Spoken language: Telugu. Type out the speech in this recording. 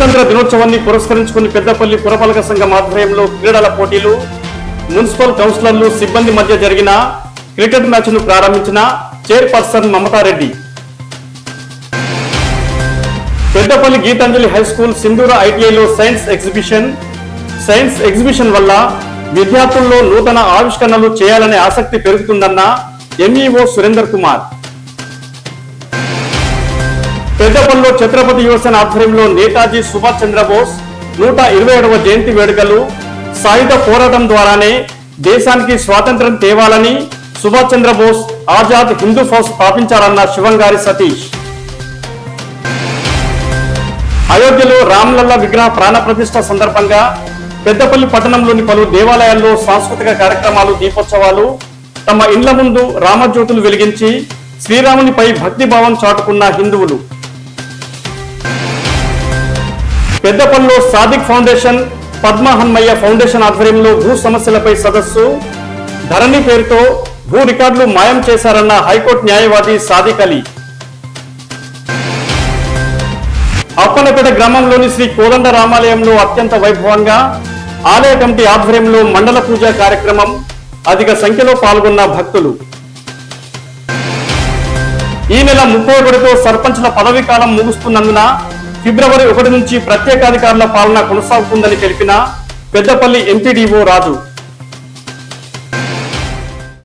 గణతంత్ర దినోత్సవాన్ని పురస్కరించుకుని పెద్దపల్లి పురపాలక సంఘం ఆధ్వర్యంలో క్రీడల పోటీలు మున్సిపల్ కౌన్సిలర్లు సిబ్బంది మధ్య జరిగిన క్రికెట్ మ్యాచ్ ను ప్రారంభించిన chairperson Mamata Reddy Peddapalli Gitanjali high school సింధూర ఐటీఐలో సైన్స్ ఎగ్జిబిషన్ సైన్స్ ఎగ్జిబిషన్ వల్ల విద్యార్థుల్లో నూతన ఆవిష్కరణలు చేయాలనే ఆసక్తి పెరుగుతుందన్న ఎంఈఓ సురేందర్ కుమార్ పెద్దపల్లిలో ఛత్రపతి యువసేన ఆధ్వర్యంలో నేతాజీ సుభాష్ చంద్రబోస్ నూట ఇరవై ఏడవ జయంతి వేడుకలు సాయుధ పోరాటం ద్వారానే దేశానికి స్వాతంత్రం తేవాలని సుభాష్ చంద్రబోస్ ఆజాద్ హిందూ ఫౌజ్ స్థాపించారన్న శివంగారి సతీష్ అయోధ్యలో రామ్లల్ల విగ్రహ ప్రాణ ప్రతిష్ఠ సందర్భంగా పెద్దపల్లి పట్టణంలోని పలు దేవాలయాల్లో సాంస్కృతిక కార్యక్రమాలు దీపోత్సవాలు తమ ఇండ్ల ముందు రామజ్యోతులు వెలిగించి శ్రీరామునిపై భక్తిభావం చాటుకున్న హిందువులు పెద్దపల్లిలో సాదిక్ ఫౌండేషన్ పద్మ హన్మయ్య ఫౌండేషన్ ఆధ్వర్యంలో భూ సమస్యలపై సదస్సు ధరణి పేరుతో భూ రికార్డులు మాయం చేశారన్న హైకోర్టు న్యాయవాది సాదిక్ అలీ అప్పనపేట గ్రామంలోని శ్రీ కోదండ రామాలయంలో అత్యంత వైభవంగా ఆలయ కమిటీ ఆధ్వర్యంలో మండల పూజ కార్యక్రమం అధిక సంఖ్యలో పాల్గొన్న భక్తులు ఈ నెల ముప్పై ఒకటితో సర్పంచ్ల పదవీ కాలం ముగుస్తున్నందున ఫిబ్రవరి ఒకటి నుంచి ప్రత్యేకాధికారుల పాలన కొనసాగుతుందని తెలిపిన పెద్దపల్లి ఎంపీడీఓ రాజు